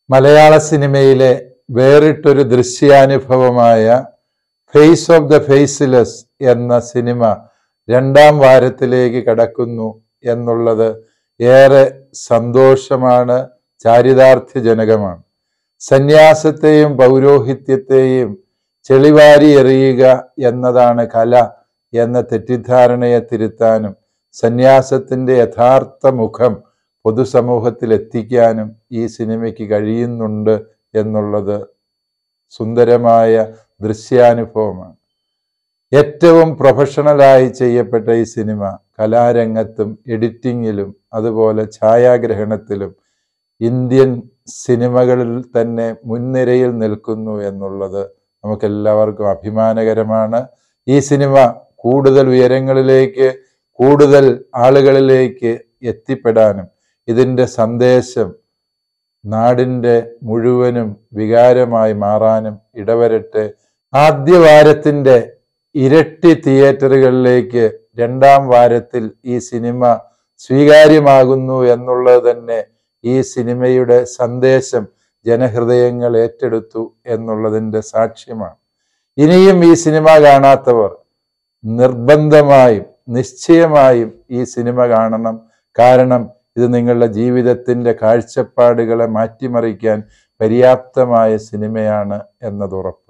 മലയാള സിനിമയിലെ വേറിട്ടൊരു ദൃശ്യാനുഭവമായ ഫേസ് ഓഫ് ദ ഫേസ്ലെസ് എന്ന സിനിമ രണ്ടാം വാരത്തിലേക്ക് കടക്കുന്നു എന്നുള്ളത് ഏറെ സന്തോഷമാണ് ചാരിതാർത്ഥ്യജനകമാണ് സന്യാസത്തെയും പൗരോഹിത്യത്തെയും ചെളിവാരി എറിയുക എന്നതാണ് കല എന്ന തെറ്റിദ്ധാരണയെ തിരുത്താനും സന്യാസത്തിന്റെ യഥാർത്ഥ മുഖം പൊതുസമൂഹത്തിൽ എത്തിക്കാനും ഈ സിനിമയ്ക്ക് കഴിയുന്നുണ്ട് എന്നുള്ളത് സുന്ദരമായ ദൃശ്യാനുഭവമാണ് ഏറ്റവും പ്രൊഫഷണലായി ചെയ്യപ്പെട്ട ഈ സിനിമ കലാരംഗത്തും എഡിറ്റിങ്ങിലും അതുപോലെ ഛായാഗ്രഹണത്തിലും ഇന്ത്യൻ സിനിമകളിൽ തന്നെ മുൻനിരയിൽ നിൽക്കുന്നു എന്നുള്ളത് നമുക്കെല്ലാവർക്കും അഭിമാനകരമാണ് ഈ സിനിമ കൂടുതൽ ഉയരങ്ങളിലേക്ക് കൂടുതൽ ആളുകളിലേക്ക് എത്തിപ്പെടാനും ഇതിൻ്റെ സന്ദേശം നാടിൻ്റെ മുഴുവനും വികാരമായി മാറാനും ഇടവരട്ടെ ആദ്യ വാരത്തിൻ്റെ ഇരട്ടി തിയേറ്ററുകളിലേക്ക് രണ്ടാം വാരത്തിൽ ഈ സിനിമ സ്വീകാര്യമാകുന്നു എന്നുള്ളത് തന്നെ ഈ സിനിമയുടെ സന്ദേശം ജനഹൃദയങ്ങൾ ഏറ്റെടുത്തു എന്നുള്ളതിൻ്റെ സാക്ഷ്യമാണ് ഇനിയും ഈ സിനിമ കാണാത്തവർ നിർബന്ധമായും നിശ്ചയമായും ഈ സിനിമ കാണണം കാരണം ഇത് നിങ്ങളുടെ ജീവിതത്തിൻ്റെ കാഴ്ചപ്പാടുകളെ മാറ്റിമറിക്കാൻ പര്യാപ്തമായ സിനിമയാണ് എന്നത് ഉറപ്പ്